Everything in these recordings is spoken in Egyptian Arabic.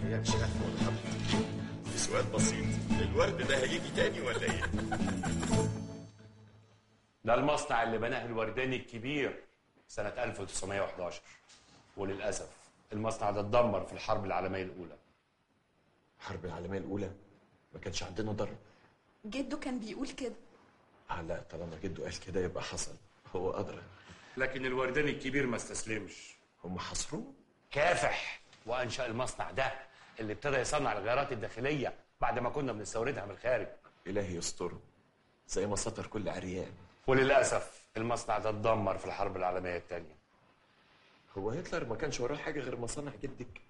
يا شيخ مرحب سؤال بسيط الورد ده هيجي تاني ولا ايه؟ ده المصنع اللي بناه الورداني الكبير سنة 1911 وللأسف المصنع ده اتدمر في الحرب العالمية الأولى الحرب العالمية الأولى ما كانش عندنا ضرب جده كان بيقول كده آه لا طالما جده قال كده يبقى حصل هو أدرى لكن الورداني الكبير ما استسلمش هم حصروه كافح وأنشأ المصنع ده اللي ابتدى يصنع الغيارات الداخلية بعد ما كنا بنستوردها من الخارج إلهي يستره زي ما سطر كل عريان وللأسف المصنع ده اتدمر في الحرب العالمية الثانية هو هتلر ما كانش وراه حاجة غير مصانع جدك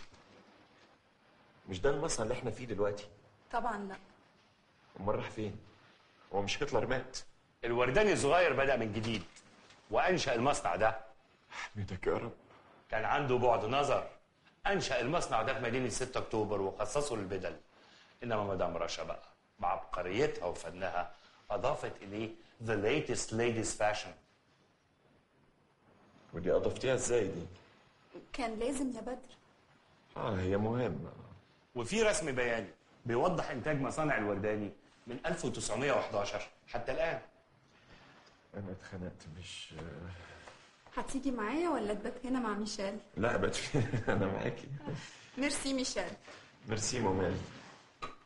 مش ده المصنع اللي احنا فيه دلوقتي طبعا لا امال راح فين هو مش هتلر مات الورداني الصغير بدأ من جديد وأنشأ المصنع ده احمدك يا رب كان عنده بعد نظر أنشأ المصنع ده في مدينة 6 أكتوبر وخصصه للبدل إنما مدام رشا بقى بعبقريتها وفنها أضافت إليه the latest ladies fashion ودي اضفتيها ازاي دي كان لازم يا بدر اه هي مهمة وفي رسم بياني بيوضح إنتاج مصانع الورداني من 1911 حتى الآن انا اتخنقت مش هتيجي معايا ولا تبات هنا مع ميشيل لا بت انا معاكي ميرسي ميشيل ميرسي مومال